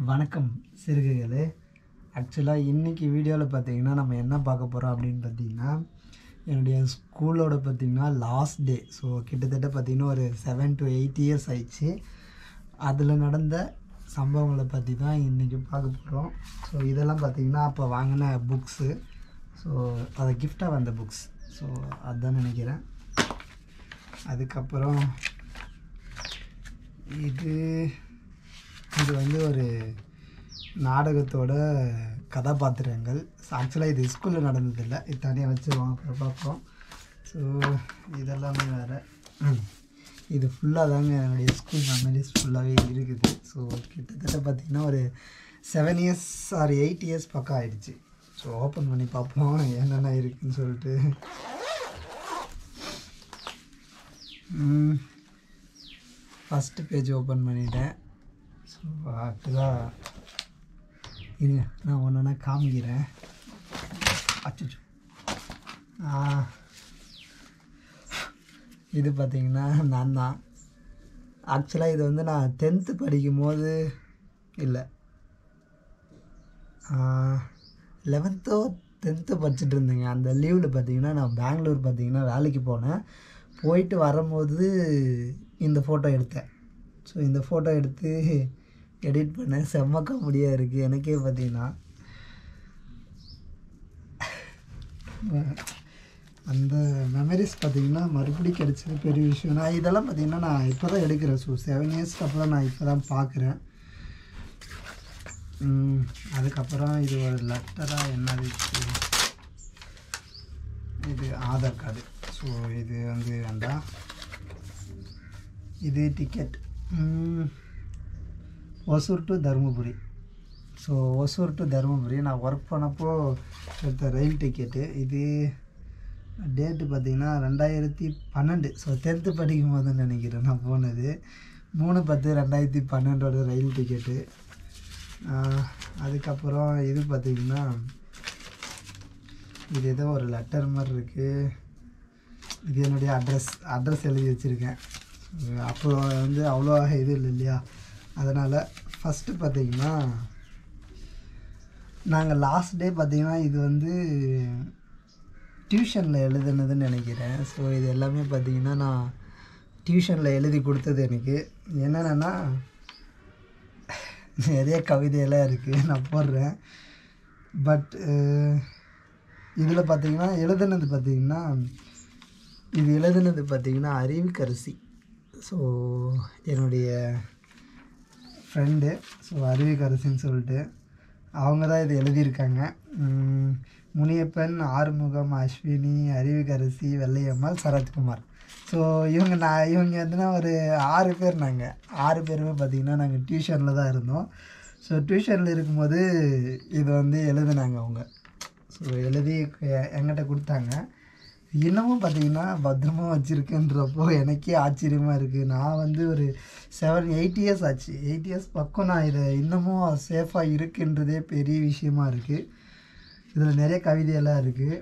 வணக்கம் சிறுகுகளே ஆக்சுவலாக இன்றைக்கி வீடியோவில் பார்த்தீங்கன்னா நம்ம என்ன பார்க்க போகிறோம் அப்படின்னு பார்த்தீங்கன்னா என்னுடைய ஸ்கூலோட பார்த்தீங்கன்னா லாஸ்ட் டே ஸோ கிட்டத்தட்ட பார்த்தீங்கன்னா ஒரு செவன் டு எயிட் இயர்ஸ் ஆயிடுச்சு அதில் நடந்த சம்பவங்களை பற்றி தான் இன்றைக்கி பார்க்க போகிறோம் ஸோ இதெல்லாம் பார்த்தீங்கன்னா அப்போ வாங்கின புக்ஸு ஸோ அதை கிஃப்டாக வந்த புக்ஸ் ஸோ அதுதான் நினைக்கிறேன் அதுக்கப்புறம் இது இது வந்து ஒரு நாடகத்தோட கதாபாத்திரங்கள் ஆக்சுவலாக இது ஸ்கூலில் நடந்ததில்லை இது தனியாக வச்சுருவோம் அப்புறம் பார்ப்போம் ஸோ இதெல்லாமே வேறு இது ஃபுல்லாக தாங்க என்னுடைய ஸ்கூல் மெமரிஸ் ஃபுல்லாகவே இருக்குது ஸோ கிட்டத்தட்ட பார்த்திங்கன்னா ஒரு seven years or eight years பக்கம் ஆயிடுச்சு ஸோ ஓப்பன் பண்ணி பார்ப்போம் என்னென்ன இருக்குதுன்னு சொல்லிட்டு ஃபஸ்ட்டு பேஜ் ஓப்பன் பண்ணிட்டேன் ஸோ ஆக்சுவலாக இருங்க நான் ஒன்று ஒன்றா காமிக்கிறேன் அச்சோ இது பார்த்தீங்கன்னா நான் தான் ஆக்சுவலாக இது வந்து நான் டென்த்து படிக்கும் போது இல்லை லெவன்த்தோ டென்த்தோ படிச்சுட்டு இருந்தேங்க அந்த லீவில் பார்த்தீங்கன்னா நான் பெங்களூர் பார்த்தீங்கன்னா வேலைக்கு போனேன் போயிட்டு வரும்போது இந்த ஃபோட்டோ எடுத்தேன் ஸோ இந்த ஃபோட்டோ எடுத்து எடிட் பண்ணேன் செம்ம காமெடியாக இருக்குது எனக்கே பார்த்தீங்கன்னா அந்த மெமரிஸ் பார்த்தீங்கன்னா மறுபடியும் கிடச்சது பெரிய விஷயம் நான் இதெல்லாம் பார்த்தீங்கன்னா நான் இப்போ தான் எடுக்கிறேன் ஸோ செவன் இயர்ஸ்க்கு அப்புறம் நான் இப்போ தான் பார்க்குறேன் அதுக்கப்புறம் இது ஒரு லெட்டராக என்னது இது ஆதார் கார்டு ஸோ இது வந்து வேண்டாம் இது ticket Hosur to Dharmapuri so Hosur to Dharmapuri நான் ஒர்க் பண்ணப்போ எடுத்த ரயில் டிக்கெட்டு இது டேட்டு பார்த்திங்கன்னா ரெண்டாயிரத்தி பன்னெண்டு ஸோ டென்த்து படிக்கும் போதுன்னு நினைக்கிறேன் நான் போனது மூணு பத்து ரெண்டாயிரத்தி பன்னெண்டோட ரயில் டிக்கெட்டு அதுக்கப்புறம் இது பார்த்திங்கன்னா இது ஏதோ ஒரு லெட்டர் மாதிரி இருக்குது இது என்னுடைய அட்ரஸ் அட்ரஸ் எழுதி வச்சுருக்கேன் அப்போ வந்து அவ்வளோ இது இல்லை இல்லையா அதனால் ஃபஸ்ட்டு பார்த்திங்கன்னா நாங்கள் லாஸ்ட் டே பார்த்திங்கன்னா இது வந்து டியூஷனில் எழுதுனதுன்னு நினைக்கிறேன் ஸோ இது எல்லாமே பார்த்திங்கன்னா நான் டியூஷனில் எழுதி கொடுத்தது எனக்கு என்னென்னா நிறைய கவிதையெல்லாம் இருக்குது நான் போடுறேன் பட் இதில் பார்த்திங்கன்னா எழுதுனது பார்த்திங்கன்னா இது எழுதுனது பார்த்திங்கன்னா அறிவுக்கரசி ஸோ என்னுடைய ஃப்ரெண்டு ஸோ அறிவுக்கரசின்னு சொல்லிட்டு அவங்க தான் இது எழுதியிருக்காங்க முனியப்பன் ஆறுமுகம் அஸ்வினி அறிவுக்கரசி வெள்ளையம்மாள் சரத்குமார் ஸோ இவங்க நான் இவங்க வந்துன்னா ஒரு ஆறு பேர் நாங்கள் ஆறு பேருமே பார்த்திங்கன்னா நாங்கள் டியூஷனில் தான் இருந்தோம் ஸோ டியூஷனில் இருக்கும்போது இது வந்து எழுதுனாங்க அவங்க ஸோ எழுதி என்கிட்ட கொடுத்தாங்க இன்னமும் பார்த்தீங்கன்னா பத்திரமா வச்சுருக்கேன்றப்போ எனக்கே ஆச்சரியமாக இருக்குது நான் வந்து ஒரு செவன் எயிட் இயர்ஸ் ஆச்சு எயிட் இயர்ஸ் பக்கம் நான் இதை இன்னமும் சேஃபாக இருக்குன்றதே பெரிய விஷயமா இருக்குது இதில் நிறைய கவிதையெல்லாம் இருக்குது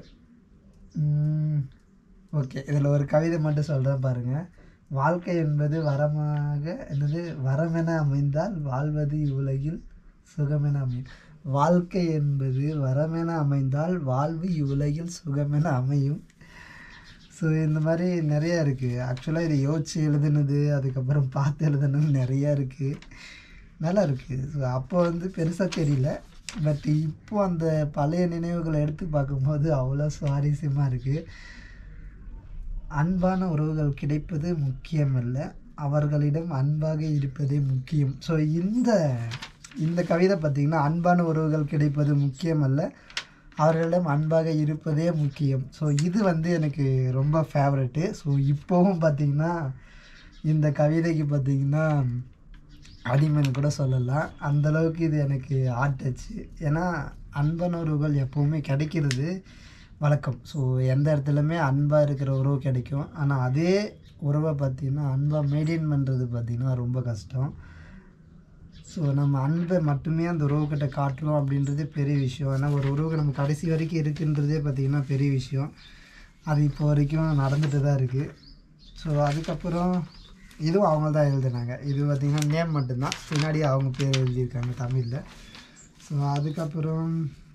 ஓகே இதில் ஒரு கவிதை மட்டும் சொல்கிறேன் பாருங்கள் வாழ்க்கை என்பது வரமாக என்னது வரமென அமைந்தால் வாழ்வது இவ்வுலகில் சுகமென அமையும் வாழ்க்கை என்பது வரமென அமைந்தால் வாழ்வு இவ்வுலகில் சுகமென அமையும் ஸோ இந்த மாதிரி நிறையா இருக்குது ஆக்சுவலாக இதை யோசித்து எழுதுனது அதுக்கப்புறம் பார்த்து எழுதுனது நிறையா இருக்குது நல்லா இருக்குது ஸோ அப்போ வந்து பெருசாக தெரியல பட் இப்போ அந்த பழைய நினைவுகளை எடுத்து பார்க்கும்போது அவ்வளோ சுவாரஸ்யமாக இருக்குது அன்பான உறவுகள் கிடைப்பது முக்கியமல்ல அவர்களிடம் அன்பாக இருப்பதே முக்கியம் ஸோ இந்த இந்த கவிதை பார்த்திங்கன்னா அன்பான உறவுகள் கிடைப்பது முக்கியமல்ல அவர்களிடம் அன்பாக இருப்பதே முக்கியம் ஸோ இது வந்து எனக்கு ரொம்ப ஃபேவரெட்டு ஸோ இப்போவும் பார்த்திங்கன்னா இந்த கவிதைக்கு பார்த்திங்கன்னா அடிமைன்னு கூட சொல்லலாம் அந்தளவுக்கு இது எனக்கு ஆட்டச்சு ஏன்னா அன்பானவர்கள் எப்போவுமே கிடைக்கிறது வழக்கம் ஸோ எந்த இடத்துலையுமே அன்பாக இருக்கிற உறவு கிடைக்கும் ஆனால் அதே உறவை பார்த்திங்கன்னா அன்பாக மெயின்டைன் பண்ணுறது பார்த்திங்கன்னா ரொம்ப கஷ்டம் ஸோ நம்ம அன்பை மட்டுமே அந்த உறவுக்கிட்ட காட்டுறோம் அப்படின்றதே பெரிய விஷயம் ஏன்னா ஒரு உறவு நம்ம கடைசி வரைக்கும் இருக்குன்றதே பார்த்திங்கன்னா பெரிய விஷயம் அது இப்போ வரைக்கும் நடந்துட்டு தான் இருக்குது ஸோ அதுக்கப்புறம் இதுவும் அவங்க தான் எழுதுனாங்க இது பார்த்திங்கன்னா நேம் மட்டும்தான் பின்னாடி அவங்க பேர் எழுதியிருக்காங்க தமிழில் ஸோ அதுக்கப்புறம்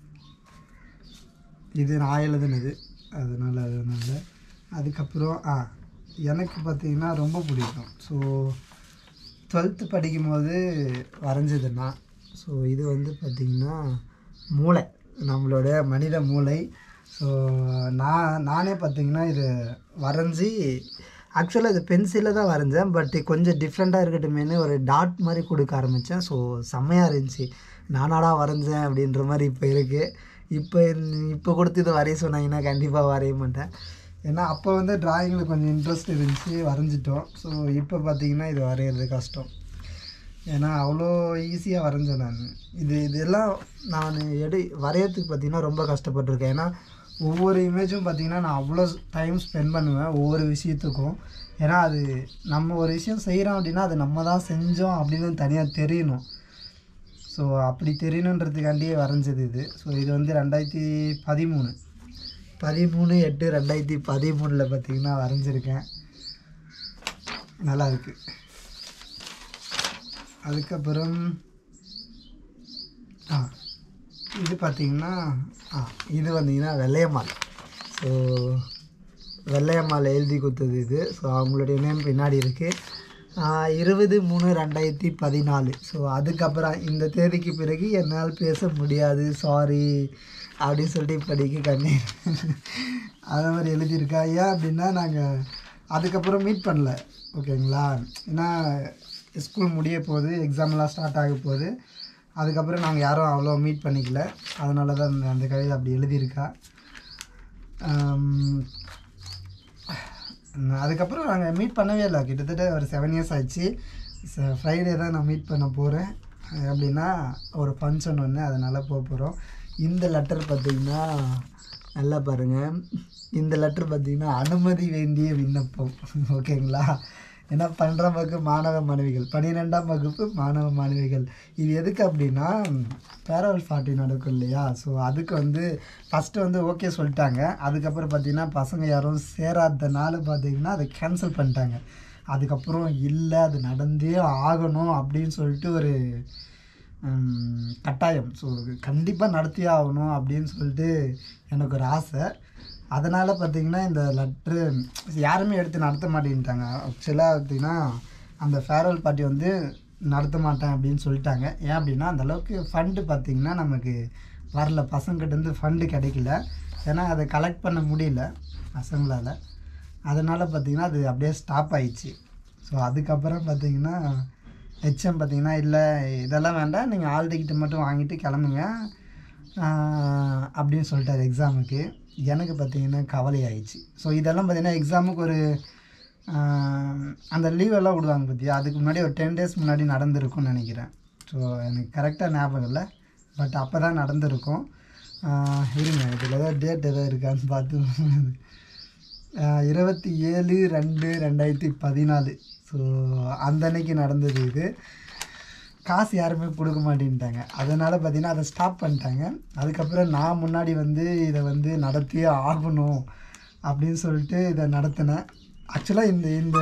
இது நான் எழுதுனது அதனால் அதனால அதுக்கப்புறம் ஆ எனக்கு பார்த்திங்கன்னா ரொம்ப பிடிக்கும் ஸோ டுவெல்த்து படிக்கும்போது வரைஞ்சதுன்னா ஸோ இது வந்து பார்த்திங்கன்னா மூளை நம்மளோட மனித மூளை ஸோ நான் நானே பார்த்திங்கன்னா இது வரைஞ்சி ஆக்சுவலாக இது பென்சிலில் தான் வரைஞ்சேன் பட் கொஞ்சம் டிஃப்ரெண்ட்டாக இருக்கட்டுமேனு ஒரு டாட் மாதிரி கொடுக்க ஆரம்பித்தேன் ஸோ செம்மையாக இருந்துச்சு நானாடா வரைஞ்சேன் அப்படின்ற மாதிரி இப்போ இருக்குது இப்போ இப்போ கொடுத்து இதை வரைய சொன்னாங்கன்னா கண்டிப்பாக வரைய மாட்டேன் ஏன்னா அப்போ வந்து டிராயிங்கில் கொஞ்சம் இன்ட்ரெஸ்ட் இருந்துச்சு வரைஞ்சிட்டோம் ஸோ இப்போ பார்த்தீங்கன்னா இது வரைகிறது கஷ்டம் ஏன்னா அவ்வளோ ஈஸியாக வரைஞ்சேன் நான் இது இதெல்லாம் நான் எடு வரையறதுக்கு பார்த்தீங்கன்னா ரொம்ப கஷ்டப்பட்டிருக்கேன் ஏன்னா ஒவ்வொரு இமேஜும் பார்த்தீங்கன்னா நான் அவ்வளோ டைம் ஸ்பெண்ட் பண்ணுவேன் ஒவ்வொரு விஷயத்துக்கும் ஏன்னா அது நம்ம ஒரு விஷயம் செய்கிறோம் அப்படின்னா அது நம்ம தான் செஞ்சோம் அப்படின்னு தனியாக தெரியணும் ஸோ அப்படி தெரியணுன்றதுக்காண்டியே வரைஞ்சது இது ஸோ இது வந்து ரெண்டாயிரத்தி பதிமூணு பதிமூணு எட்டு ரெண்டாயிரத்தி பதிமூணில் பார்த்தீங்கன்னா வரைஞ்சிருக்கேன் நல்லா இருக்கு அதுக்கப்புறம் ஆ இது பார்த்தீங்கன்னா ஆ இது வந்தீங்கன்னா வெள்ளையம்மாள் ஸோ வெள்ளையம்மாள் எழுதி கொடுத்தது இது ஸோ அவங்களுடைய நேம் பின்னாடி இருக்குது இருபது மூணு ரெண்டாயிரத்தி பதினாலு ஸோ அதுக்கப்புறம் இந்த தேதிக்கு பிறகு என்னால் பேச முடியாது சாரி அப்படின்னு சொல்லிட்டு இப்படிக்கு கண்ணீர் அது மாதிரி எழுதியிருக்கா ஏன் அப்படின்னா நாங்கள் அதுக்கப்புறம் மீட் பண்ணல ஓகேங்களா ஏன்னா ஸ்கூல் முடிய போகுது எக்ஸாம்லாம் ஸ்டார்ட் ஆக போகுது அதுக்கப்புறம் நாங்கள் யாரும் அவ்வளோ மீட் பண்ணிக்கல அதனால தான் அந்த அந்த கவிதை அப்படி எழுதியிருக்கா ஆம், அதுக்கப்புறம் நாங்கள் மீட் பண்ணவே இல்லை கிட்டத்தட்ட ஒரு செவன் இயர்ஸ் ஆயிடுச்சு ஃப்ரைடே தான் நான் மீட் பண்ண போகிறேன் அப்படின்னா ஒரு ஃபங்க்ஷன் ஒன்று அதனால் போக போகிறோம் இந்த லெட்டர் பார்த்தீங்கன்னா நல்லா பாருங்கள் இந்த லெட்டர் பார்த்தீங்கன்னா அனுமதி வேண்டிய விண்ணப்பம் ஓகேங்களா ஏன்னா பன்னெண்டாம் வகுப்பு மாணவ மாணவிகள் பன்னிரெண்டாம் வகுப்பு மாணவ மாணவிகள் இது எதுக்கு அப்படின்னா பேரவல் ஃபார்ட்டி நடக்கும் இல்லையா ஸோ அதுக்கு வந்து ஃபஸ்ட்டு வந்து ஓகே சொல்லிட்டாங்க அதுக்கப்புறம் பார்த்தீங்கன்னா பசங்க யாரும் சேராதனால பார்த்தீங்கன்னா அதை கேன்சல் பண்ணிட்டாங்க அதுக்கப்புறம் இல்லை அது நடந்தே ஆகணும் அப்படின்னு சொல்லிட்டு ஒரு ஹம், கட்டாயம் ஸோ கண்டிப்பாக நடத்தியே ஆகணும் அப்படின்னு சொல்லிட்டு எனக்கு ஒரு ஆசை அதனால் பார்த்தீங்கன்னா இந்த லெட்ரு யாருமே எடுத்து நடத்த மாட்டேன்ட்டாங்க ஆக்சுவலாக பார்த்தீங்கன்னா அந்த ஃபேர்வெல் பார்ட்டி வந்து நடத்த மாட்டேன் அப்படின்னு சொல்லிட்டாங்க ஏன் அப்படின்னா அந்த அளவுக்கு ஃபண்டு பார்த்திங்கன்னா நமக்கு வரல பசங்கிட்டேருந்து ஃபண்டு கிடைக்கல ஏன்னா அதை கலெக்ட் பண்ண முடியல பசங்களால் அதனால் பார்த்திங்கன்னா அது அப்படியே ஸ்டாப் ஆயிடுச்சு ஸோ அதுக்கப்புறம் பார்த்தீங்கன்னா ஹெச்எம் பார்த்தீங்கன்னா இல்லை இதெல்லாம் வேண்டாம் நீங்கள் ஆல் டிக்கெட்டு மட்டும் வாங்கிட்டு கிளம்புங்க ஆஹ் அப்படின்னு சொல்லிட்டாரு எக்ஸாமுக்கு எனக்கு பார்த்தீங்கன்னா கவலை ஆயிடுச்சு ஸோ இதெல்லாம் பார்த்தீங்கன்னா எக்ஸாமுக்கு ஒரு ஆஹ் அந்த லீவெல்லாம் விடுவாங்க பற்றியா அதுக்கு முன்னாடி ஒரு டென் டேஸ் முன்னாடி நடந்திருக்கும்னு நினைக்கிறேன் ஸோ எனக்கு கரெக்டாக ஞாபகம் இல்லை பட் அப்போ தான் நடந்திருக்கும் ஆஹ் இருங்க இதில் ஏதாவது டேட் எதாவது இருக்கான்னு பார்த்து ஆஹ் இருபத்தி ஏழு ரெண்டு ரெண்டாயிரத்தி பதினாலு ஸோ அந்த அன்னைக்கு நடந்தது இது காசு யாருமே கொடுக்க மாட்டேன்ட்டாங்க அதனால் பார்த்தீங்கன்னா அதை ஸ்டாப் பண்ணிட்டாங்க அதுக்கப்புறம் நான் முன்னாடி வந்து இதை வந்து நடத்தியே ஆகணும் அப்படின்னு சொல்லிட்டு இதை நடத்தினேன் ஆக்சுவலாக இந்த இந்த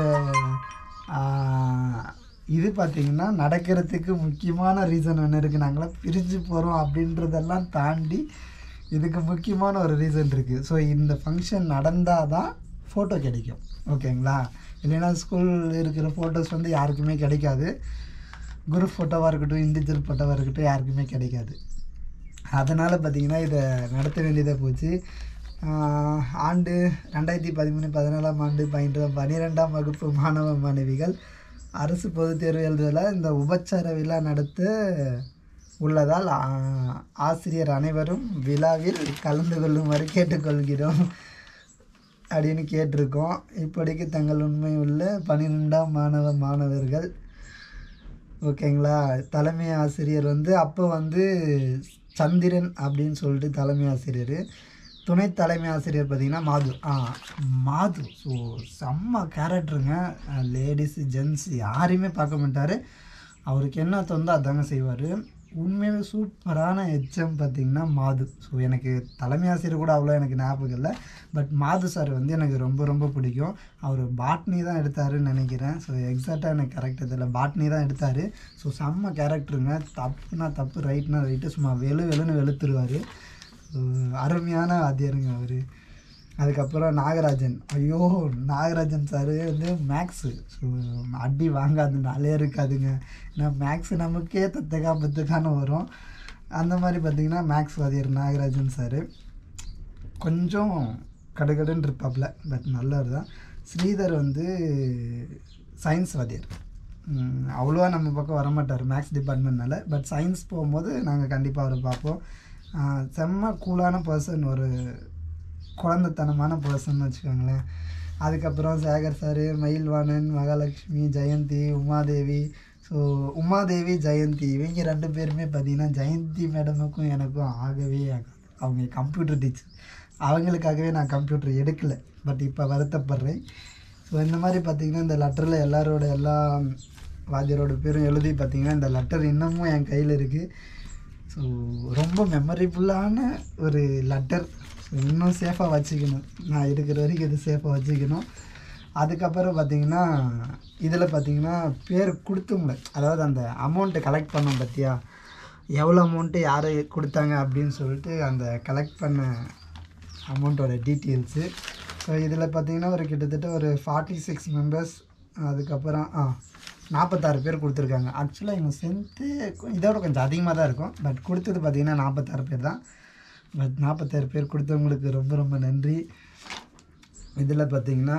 ஆஹ், இது பார்த்திங்கன்னா நடக்கிறதுக்கு முக்கியமான ரீசன் ஒன்று இருக்குது நாங்களாம் பிரிஞ்சு போகிறோம் அப்படின்றதெல்லாம் தாண்டி இதுக்கு முக்கியமான ஒரு ரீசன் இருக்குது ஸோ இந்த ஃபங்க்ஷன் நடந்தால் தான் ஃபோட்டோ கிடைக்கும் ஓகேங்களா இல்லைன்னா ஸ்கூல் இருக்கிற ஃபோட்டோஸ் வந்து யாருக்குமே கிடைக்காது குரூப் ஃபோட்டோவாக இருக்கட்டும் இண்டிவிஜுவல் ஃபோட்டோவாக இருக்கட்டும் யாருக்குமே கிடைக்காது அதனால் பார்த்தீங்கன்னா இதை நடத்த வேண்டியதாக போச்சு ஆஹ் ஆண்டு ரெண்டாயிரத்தி பதிமூணு பதினாலாம் ஆண்டு பயின்ற பன்னிரெண்டாம் வகுப்பு மாணவ மாணவிகள் அரசு பொதுத் தேர்வு எழுதுவதில் இந்த உபச்சார விழா நடத்த உள்ளதால் ஆ- ஆசிரியர் அனைவரும் விழாவில் கலந்து கொள்ளுமாறு கேட்டுக்கொள்கிறோம் அப்படின்னு கேட்டிருக்கோம் இப்படிக்கு தங்கள் உண்மை உள்ள பன்னிரெண்டாம் மாணவ மாணவர்கள் ஓகேங்களா தலைமை ஆசிரியர் வந்து அப்போ வந்து சந்திரன் அப்படின்னு சொல்லிட்டு தலைமை ஆசிரியர் துணை தலைமை ஆசிரியர் பார்த்தீங்கன்னா மாது ஆ மாது ஸோ செம்ம கேரக்டருங்க லேடிஸு ஜென்ஸ் யாரையுமே பார்க்க மாட்டார் அவருக்கு என்ன தோந்தோ அதாங்க செய்வார் உண்மையாகவே சூப்பரான எச்எம் பார்த்தீங்கன்னா மாது ஸோ எனக்கு தலைமை ஆசிரியர் கூட அவ்வளோ எனக்கு ஞாபகம் இல்லை பட் மாது சார் வந்து எனக்கு ரொம்ப ரொம்ப பிடிக்கும் அவர் பாட்னி தான் எடுத்தாருன்னு நினைக்கிறேன் ஸோ எக்ஸாக்டாக எனக்கு கரெக்ட் இதில் பாட்னி தான் எடுத்தார் ஸோ செம்ம கேரக்டருங்க தப்புனா தப்பு ரைட்னா ரைட்டு சும்மா வெளு வெளுன்னு வெளுத்துருவார் அருமையான வாத்தியாருங்க அவர் அதுக்கப்புறம் நாகராஜன் ஐயோ நாகராஜன் சார் வந்து மேக்ஸு ஸோ அடி வாங்காத நாளே இருக்காதுங்க ஏன்னா மேக்ஸு நமக்கே தத்தக்கா பத்துக்கான வரும் அந்த மாதிரி பார்த்தீங்கன்னா மேக்ஸ் வாதியர் நாகராஜன் சார் கொஞ்சம் கடுகடுன்னு இருப்பாப்புல பட் நல்லவர் தான் ஸ்ரீதர் வந்து சயின்ஸ் வாத்தியார் ம், அவ்வளோவா நம்ம பக்கம் வரமாட்டார் மேக்ஸ் டிபார்ட்மெண்ட்னால பட் சயின்ஸ் போகும்போது நாங்கள் கண்டிப்பாக அவரை பார்ப்போம் ஆ, செம்ம கூலான பர்சன் ஒரு குழந்தைத்தனமான பர்சன் வச்சுக்கோங்களேன் அதுக்கப்புறம் சேகர் சார் மயில்வாணன் மகாலட்சுமி ஜெயந்தி உமாதேவி ஸோ உமாதேவி ஜெயந்தி இவங்க ரெண்டு பேருமே பார்த்தீங்கன்னா ஜெயந்தி மேடமுக்கும் எனக்கும் ஆகவே ஆகாது அவங்க கம்ப்யூட்டர் டீச்சர் அவங்களுக்காகவே நான் கம்ப்யூட்டர் எடுக்கலை பட் இப்போ வருத்தப்படுறேன் ஸோ இந்த மாதிரி பார்த்தீங்கன்னா இந்த லெட்டரில் எல்லாரோட எல்லா வாத்தியரோட பேரும் எழுதி பார்த்தீங்கன்னா இந்த லெட்டர் இன்னமும் என் கையில் இருக்குது ஸோ ரொம்ப மெமரிஃபுல்லான ஒரு லெட்டர் இன்னும் சேஃபாக வச்சுக்கணும் நான் இருக்கிற வரைக்கும் இது சேஃபாக வச்சுக்கணும் அதுக்கப்புறம் பார்த்தீங்கன்னா இதில் பார்த்தீங்கன்னா பேர் கொடுத்தவங்கள அதாவது அந்த அமௌண்ட்டை கலெக்ட் பண்ணோம் பார்த்தியா எவ்வளோ அமௌண்ட்டு யார் கொடுத்தாங்க அப்படின்னு சொல்லிட்டு அந்த கலெக்ட் பண்ண அமௌண்ட்டோட டீட்டெயில்ஸு ஸோ இதில் பார்த்தீங்கன்னா ஒரு கிட்டத்தட்ட ஒரு ஃபார்ட்டி சிக்ஸ் மெம்பர்ஸ் அதுக்கப்புறம் ஆ நாற்பத்தாறு பேர் கொடுத்துருக்காங்க ஆக்சுவலாக இவங்க சென்த்து இதோட கொஞ்சம் அதிகமாக தான் இருக்கும் பட் கொடுத்தது பார்த்தீங்கன்னா நாற்பத்தாறு பேர் தான் பட் நாற்பத்தாறு பேர் கொடுத்தவங்களுக்கு ரொம்ப ரொம்ப நன்றி இதில் பார்த்தீங்கன்னா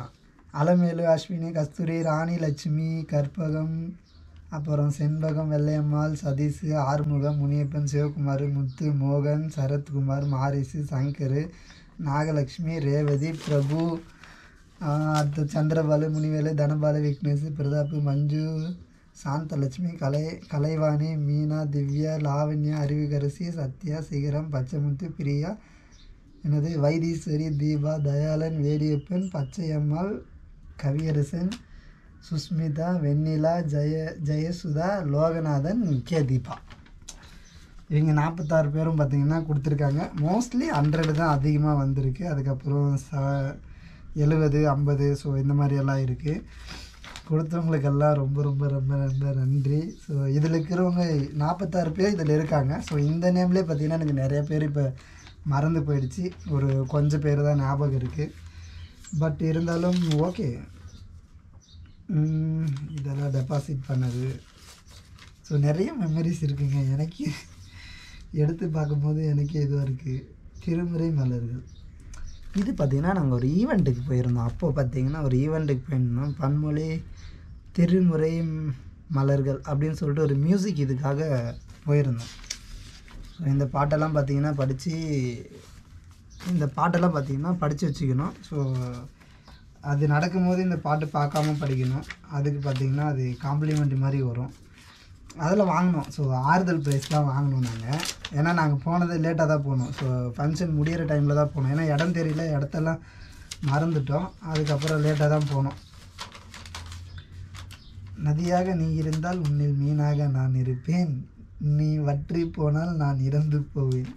அலமேலு அஸ்வினி கஸ்தூரி ராணி லட்சுமி கற்பகம் அப்புறம் செண்பகம் வெள்ளையம்மாள் சதீஷ் ஆறுமுகம் முனியப்பன் சிவகுமார் முத்து மோகன் சரத்குமார் மாரிசு சங்கர் நாகலட்சுமி ரேவதி பிரபு ஆஹ் அடுத்து சந்திரபாலு முனிவேலு தனபாலு விக்னேஷ் பிரதாப் மஞ்சு சாந்தலட்சுமி கலை கலைவாணி மீனா திவ்யா லாவண்யா அறிவுகரசி சத்யா சிகரம் பச்சைமுத்து பிரியா எனது வைத்தீஸ்வரி தீபா தயாளன் வேடியப்பன் பச்சையம்மாள் கவியரசன் சுஸ்மிதா வெண்ணிலா ஜெய ஜெயசுதா லோகநாதன் கே தீபா இவங்க நாற்பத்தாறு பேரும் பார்த்தீங்கன்னா கொடுத்துருக்காங்க மோஸ்ட்லி ஹண்ட்ரடு தான் அதிகமாக வந்திருக்கு அதுக்கப்புறம் ச எழுபது ஐம்பது ஸோ இந்த மாதிரி எல்லாம் இருக்குது கொடுத்தவங்களுக்கெல்லாம் ரொம்ப ரொம்ப ரொம்ப ரொம்ப நன்றி ஸோ இதில் இருக்கிறவங்க நாற்பத்தாறு பேர் இதில் இருக்காங்க ஸோ இந்த நேம்லேயே பார்த்தீங்கன்னா எனக்கு நிறைய பேர் இப்போ மறந்து போயிடுச்சு ஒரு கொஞ்சம் பேர் தான் ஞாபகம் இருக்குது பட் இருந்தாலும் ஓகே இதெல்லாம் டெபாசிட் பண்ணது ஸோ நிறைய மெமரிஸ் இருக்குங்க எனக்கு எடுத்து பார்க்கும்போது எனக்கே இதுவாக இருக்குது திருமுறை மலர்கள் இது பார்த்திங்கன்னா நாங்கள் ஒரு ஈவெண்ட்டுக்கு போயிருந்தோம் அப்போது பார்த்தீங்கன்னா ஒரு ஈவெண்ட்டுக்கு போயிருந்தோம் பன்மொழி திருமுறை மலர்கள் அப்படின்னு சொல்லிட்டு ஒரு மியூசிக் இதுக்காக போயிருந்தோம் ஸோ இந்த பாட்டெல்லாம் பார்த்தீங்கன்னா படித்து இந்த பாட்டெல்லாம் பார்த்தீங்கன்னா படித்து வச்சுக்கணும் ஸோ அது நடக்கும்போது இந்த பாட்டு பார்க்காம படிக்கணும் அதுக்கு பார்த்தீங்கன்னா அது காம்ப்ளிமெண்ட் மாதிரி வரும் அதில் வாங்கினோம் ஸோ ஆறுதல் ப்ரைஸ் தான் வாங்கினோம் நாங்கள் ஏன்னா நாங்கள் போனது லேட்டாக தான் போனோம் ஸோ ஃபங்க்ஷன் முடியிற டைமில் தான் போனோம் ஏன்னா இடம் தெரியல இடத்தெல்லாம் மறந்துட்டோம் அதுக்கப்புறம் லேட்டாக தான் போனோம் நதியாக நீ இருந்தால் உன்னில் மீனாக நான் இருப்பேன் நீ வற்றி போனால் நான் இறந்து போவேன்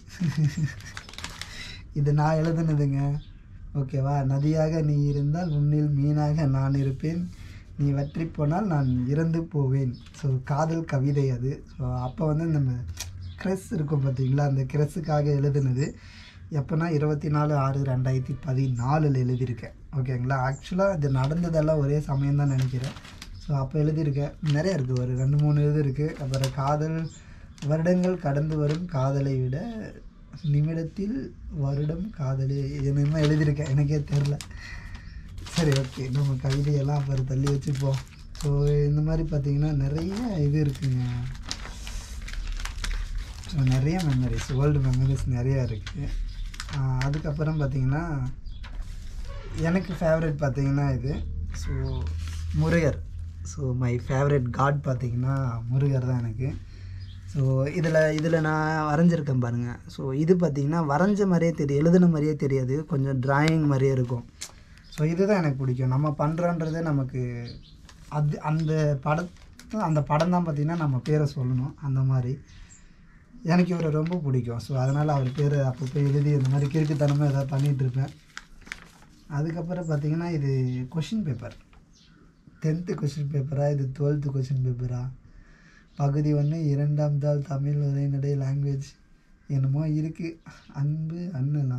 இது நான் எழுதுனதுங்க ஓகேவா நதியாக நீ இருந்தால் உன்னில் மீனாக நான் இருப்பேன் நீ வற்றி போனால் நான் இறந்து போவேன் ஸோ காதல் கவிதை அது ஸோ அப்போ வந்து நம்ம க்ரெஸ் இருக்கும் பார்த்தீங்களா அந்த க்ரெஸ்ஸுக்காக எழுதுனது எப்போனா இருபத்தி நாலு ஆறு ரெண்டாயிரத்தி பதினாலில் எழுதியிருக்கேன் ஓகேங்களா ஆக்சுவலாக இது நடந்ததெல்லாம் ஒரே சமயம் தான் நினைக்கிறேன் ஸோ அப்போ எழுதியிருக்கேன் நிறைய இருக்குது ஒரு ரெண்டு மூணு இது இருக்குது அப்புறம் காதல் வருடங்கள் கடந்து வரும் காதலை விட நிமிடத்தில் வருடம் காதலி என்னமோ எழுதியிருக்கேன் எனக்கே தெரில சரி ஓகே நம்ம கவிதையெல்லாம் அப்புறம் தள்ளி வச்சுப்போம் ஸோ இந்த மாதிரி பார்த்தீங்கன்னா நிறைய இது இருக்குங்க ஸோ நிறைய மெமரிஸ் வேர்ல்டு மெமரிஸ் நிறையா இருக்குது அதுக்கப்புறம் பார்த்தீங்கன்னா எனக்கு ஃபேவரட் பார்த்தீங்கன்னா இது so Murugar so my favourite god பார்த்தீங்கன்னா முருகர் தான் எனக்கு ஸோ இதில் இதில் நான் வரைஞ்சிருக்கேன் பாருங்கள் ஸோ இது பார்த்தீங்கன்னா வரைஞ்ச மாதிரியே தெரியும் எழுதின மாதிரியே தெரியாது கொஞ்சம் டிராயிங் மாதிரியே இருக்கும் ஸோ இதுதான் எனக்கு பிடிக்கும் நம்ம பண்ணுறோன்றது நமக்கு அது அந்த பட அந்த படம் தான் பார்த்திங்கன்னா நம்ம பேரை சொல்லணும் அந்த மாதிரி எனக்கு இவரை ரொம்ப பிடிக்கும் ஸோ அதனால் அவர் பேரை அப்பப்போ எழுதி இந்த மாதிரி கிறுக்குத்தனமாக ஏதாவது பண்ணிகிட்டு இருப்பேன் அதுக்கப்புறம் பார்த்திங்கன்னா இது கொஷின் பேப்பர் டென்த்து கொஷின் பேப்பரா இது டுவெல்த்து கொஷின் பேப்பரா பகுதி ஒன்று இரண்டாம் தாள் தமிழ் உரைநடை லாங்குவேஜ் என்னமோ இருக்குது அன்பு அண்ணனா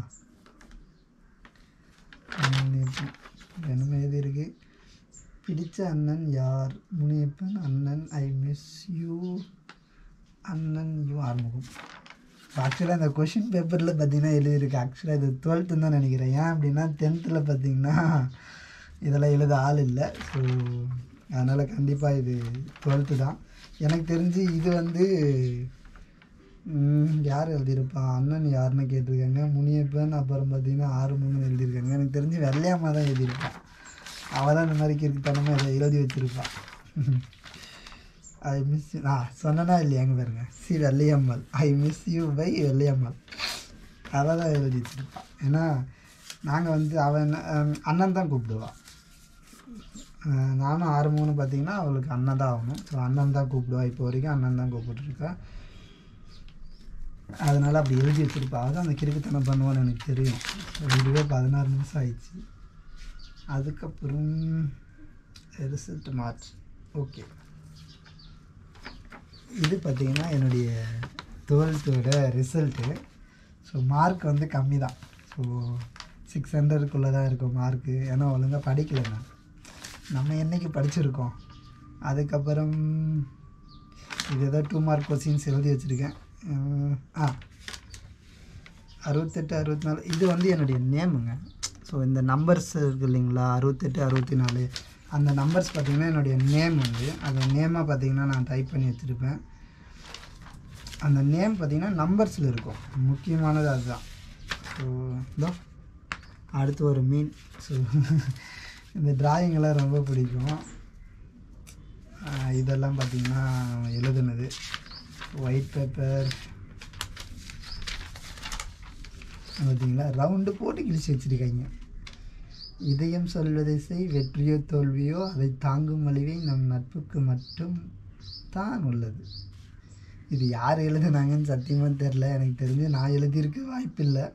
முனியப்பன் என்னமோ எழுதி இருக்கு பிடிச்ச அண்ணன் யார் முனியப்பன் அண்ணன் ஐ மிஸ் யூ அண்ணன் யூ ஆறுமுகம் ஆக்சுவலாக இந்த கொஷின் பேப்பரில் பார்த்தீங்கன்னா எழுதியிருக்கு ஆக்சுவலாக இது டுவெல்த்துன்னு தான் நினைக்கிறேன் ஏன் அப்படின்னா டென்த்தில் பார்த்தீங்கன்னா இதெல்லாம் எழுத ஆள் இல்லை ஸோ அதனால் கண்டிப்பாக இது டுவெல்த்து தான் எனக்கு தெரிஞ்சு இது வந்து ம், யார் எழுதியிருப்பா அண்ணன் யாருன்னு கேட்டிருக்காங்க முனியப்பன் அப்புறம் பார்த்தீங்கன்னா ஆறுமுகன் எழுதியிருக்காங்க எனக்கு தெரிஞ்சு வெள்ளையம்மா தான் எழுதியிருப்பான் அவள் தான் இந்த மாதிரி கிறுக்குத்தனமாக இதை எழுதி வச்சிருப்பாள் ஐ மிஸ் யூ ஆ சொன்னனா இல்லையாங்க பாருங்க சி Vellaiyammal I miss you bye Vellaiyammal அவள் தான் எழுதி வச்சிருப்பாள் ஏன்னா நாங்கள் வந்து அவன் அஹ், அண்ணன் தான் கூப்பிடுவாள் அஹ், நானும் ஆறுமுகன்னு பார்த்தீங்கன்னா அவளுக்கு அண்ணன் தான் ஆகணும் ஸோ அண்ணன் தான் கூப்பிடுவா இப்போ வரைக்கும் அண்ணன் தான் கூப்பிட்டுருக்கா அதனால் அப்படி எழுதி வச்சிருப்பா அவள் தான் அந்த கிறுக்குத்தனம் பண்ணுவான்னு எனக்கு தெரியும் ஸோ இதுவே பதினாறு நிமிஷம் ஆயிடுச்சு அதுக்கப்புறம் ரிசல்ட் மார்ச் ஓகே இது பார்த்திங்கன்னா என்னுடைய டுவெல்த்தோட ரிசல்ட்டு ஸோ மார்க் வந்து கம்மி தான் ஸோ சிக்ஸ் ஹண்ட்ரடுக்குள்ளே தான் இருக்கும் மார்க்கு ஏன்னா ஒழுங்காக படிக்கல நான் நம்ம என்னைக்கு படிச்சிருக்கோம் அதுக்கப்புறம் இது ஏதோ டூ மார்க் கொஸ்டின்ஸ் எழுதி வச்சுருக்கேன் அஹ், ஆ அறுபத்தெட்டு அறுபத்தி நாலு இது வந்து என்னுடைய நேமுங்க ஸோ இந்த நம்பர்ஸ் இருக்கு இல்லைங்களா அறுபத்தெட்டு அறுபத்தி நாலு அந்த நம்பர்ஸ் பார்த்திங்கன்னா என்னுடைய நேம் வந்து அந்த நேமாக பார்த்தீங்கன்னா நான் டைப் பண்ணி வச்சுருப்பேன் அந்த நேம் பார்த்திங்கன்னா நம்பர்ஸில் இருக்கும் முக்கியமானது அதுதான் ஸோ இதோ அடுத்து ஒரு மீன் ஸோ இந்த டிராயிங்கெல்லாம் ரொம்ப பிடிக்கும் ஆஹ் இதெல்லாம் பார்த்திங்கன்னா எழுதுனது ஒயிட் பேப்பர் பார்த்தீங்களா ரவுண்டு போட்டு கிழிச்சு வச்சுருக்காங்க இதயம் சொல்வதை செய் வெற்றியோ தோல்வியோ அதை தாங்கும் வலிவை நம் நட்புக்கு மட்டும் தான் உள்ளது இது யார் எழுதுனாங்கன்னு சத்தியமாக தெரில எனக்கு தெரிஞ்சு நான் எழுதியிருக்க வாய்ப்பில்லை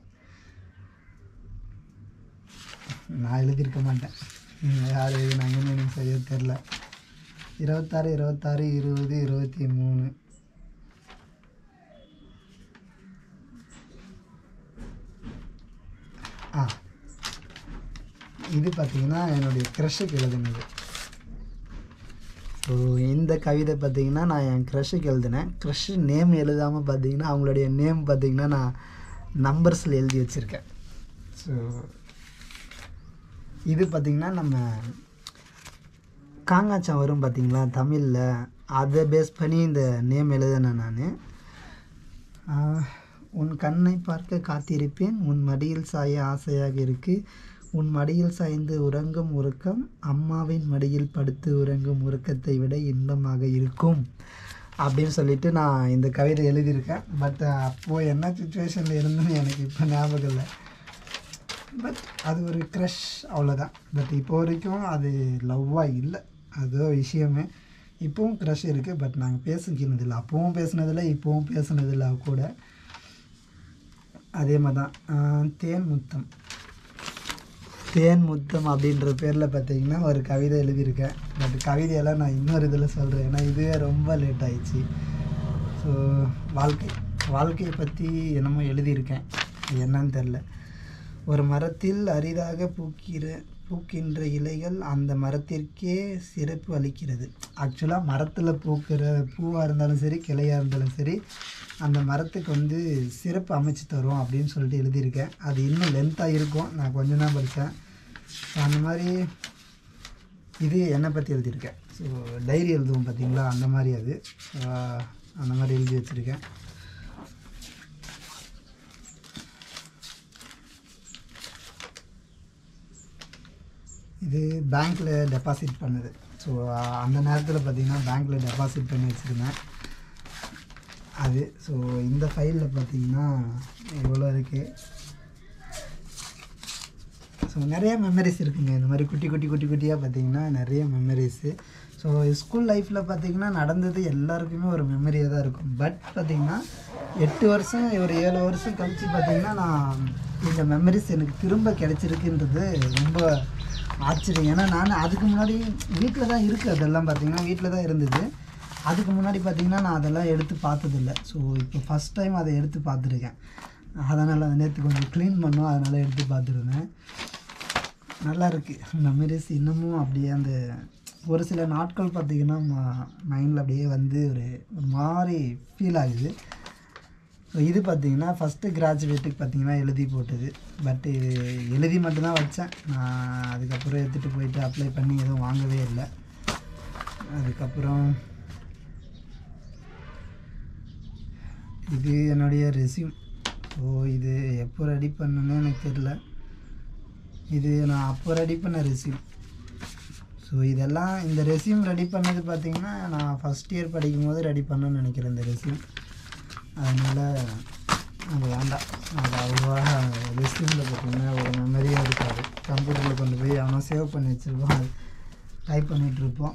நான் எழுதியிருக்க மாட்டேன் ம், யார் எழுதுனாங்கன்னு எனக்கு சரியாக தெரில இருபத்தாறு இருபத்தாறு இருபது இருபத்தி மூணு ஆ இது பார்த்தீங்கன்னா என்னுடைய க்ரஷுக்கு எழுதுனது ஸோ இந்த கவிதை பார்த்தீங்கன்னா நான் என் க்ரஷுக்கு எழுதினேன் க்ரஷ் நேம் எழுதாமல் பார்த்தீங்கன்னா அவங்களுடைய நேம் பார்த்தீங்கன்னா நான் நம்பர்ஸில் எழுதி வச்சுருக்கேன் ஸோ இது பார்த்திங்கன்னா நம்ம காங்காச்சம் வரும் பார்த்தீங்களா தமிழில் அதை பேஸ் பண்ணி இந்த நேம் எழுதினேன் நான் உன் கண்ணை பார்க்க காத்திருப்பேன் உன் மடியில் சாய ஆசையாக இருக்கு உன் மடியில் சாய்ந்து உறங்கும் உறக்கம் அம்மாவின் மடியில் படுத்து உறங்கும் உறக்கத்தை விட இன்பமாக இருக்கும் அப்படின்னு சொல்லிட்டு நான் இந்த கவிதை எழுதியிருக்கேன் பட் அப்போது என்ன சுச்சுவேஷனில் இருந்துன்னு எனக்கு இப்போ ஞாபகம் இல்லை பட் அது ஒரு க்ரஷ் அவ்வளோதான் பட் இப்போ வரைக்கும் அது லவ்வாக இல்லை அதுதான் விஷயமே இப்போவும் க்ரஷ் இருக்குது பட் நாங்கள் பேசிக்கினதில்லை அப்போவும் பேசுனதில்லை இப்போவும் பேசுனதில்லை அவ கூட அதே மாதிரி தான் ஆஹ், தேன் முத்தம் தேன் முத்தம் அப்படின்ற பேரில் பார்த்தீங்கன்னா ஒரு கவிதை எழுதியிருக்கேன் பட் கவிதையெல்லாம் நான் இன்னொரு இதில் சொல்கிறேன் ஏன்னா இதுவே ரொம்ப லேட் ஆயிடுச்சு ஸோ வாழ்க்கை வாழ்க்கையை பற்றி என்னமோ எழுதியிருக்கேன் அது என்னன்னு தெரில ஒரு மரத்தில் அரிதாக பூக்கிற பூக்கின்ற இலைகள் அந்த மரத்திற்கே சிறப்பு அளிக்கிறது ஆக்சுவலாக மரத்தில் பூக்கிற பூவாக இருந்தாலும் சரி கிளையாக இருந்தாலும் சரி அந்த மரத்துக்கு வந்து சிறப்பு அமைச்சு தரும் அப்படின்னு சொல்லிட்டு எழுதியிருக்கேன் அது இன்னும் லென்த்தாக இருக்கும் நான் கொஞ்சம் தான் படித்தேன் அந்த மாதிரி இது என்னை பற்றி எழுதியிருக்கேன் ஸோ டைரி எழுதுவோம் பார்த்தீங்களா அந்த மாதிரி அது ஆஹ் அந்த மாதிரி எழுதி வச்சுருக்கேன் இது பேங்க்கில் டெபாசிட் பண்ணுது ஸோ அந்த நேரத்தில் பார்த்தீங்கன்னா பேங்க்கில் டெபாசிட் பண்ணி வச்சுருந்தேன் அது ஸோ இந்த ஃபைலில் பார்த்தீங்கன்னா இவ்வளோ இருக்குது ஸோ நிறைய மெமரிஸ் இருக்குங்க இந்த மாதிரி குட்டி குட்டி குட்டி குட்டியாக பார்த்தீங்கன்னா நிறைய மெமரிஸு ஸோ ஸ்கூல் லைஃப்பில் பார்த்தீங்கன்னா நடந்தது எல்லாருக்குமே ஒரு மெமரியாக தான் இருக்கும் பட் பார்த்தீங்கன்னா எட்டு வருஷம் ஒரு ஏழு வருஷம் கழித்து பார்த்தீங்கன்னா நான் இந்த மெமரிஸ் எனக்கு திரும்ப கிடைச்சிருக்குன்றது ரொம்ப ஆச்சரியம் ஏன்னா நான் அதுக்கு முன்னாடி வீட்டில் தான் இருக்குது அதெல்லாம் பார்த்தீங்கன்னா வீட்டில் தான் இருந்தது அதுக்கு முன்னாடி பார்த்தீங்கன்னா நான் அதெல்லாம் எடுத்து பார்த்ததில்ல ஸோ இப்போ ஃபஸ்ட் டைம் அதை எடுத்து பார்த்துருக்கேன் அதனால் அதை நேற்று கொஞ்சம் க்ளீன் பண்ணோம் அதனால் எடுத்து பார்த்துருந்தேன் நல்லா இருக்குது மெமரிஸ் இன்னமும் அப்படியே அந்த ஒரு சில நாட்கள் பார்த்திங்கன்னா மைண்டில் அப்படியே வந்து ஒரு ஒரு மாதிரி ஃபீல் ஆகுது ஸோ இது பார்த்தீங்கன்னா ஃபஸ்ட்டு கிராஜுவேட்டுக்கு பார்த்தீங்கன்னா எழுதி போட்டது பட் இது எழுதி மட்டும்தான் வச்சேன் நான் அதுக்கப்புறம் எடுத்துகிட்டு போயிட்டு அப்ளை பண்ணி எதுவும் வாங்கவே இல்லை அதுக்கப்புறம் இது என்னுடைய ரெஸ்யூம் ஸோ இது எப்போ ரெடி பண்ணணுன்னு எனக்கு தெரில இது நான் அப்போ ரெடி பண்ண ரெஸ்யூம் ஸோ இதெல்லாம் இந்த ரெஸ்யூம் ரெடி பண்ணது பார்த்தீங்கன்னா நான் ஃபஸ்ட் இயர் படிக்கும் போது ரெடி பண்ணணும்னு நினைக்கிறேன் இந்த ரெஸ்யூம் அதனால் அது வேண்டாம் அது அவ்வளோவா ரெஸ்யூமில் பார்த்தீங்கன்னா ஒரு மெமரியாக இருக்காது கம்ப்யூட்டரில் கொண்டு போய் அவனும் சேவ் பண்ணி வச்சுருப்போம் அது டைப் பண்ணிகிட்ருப்போம்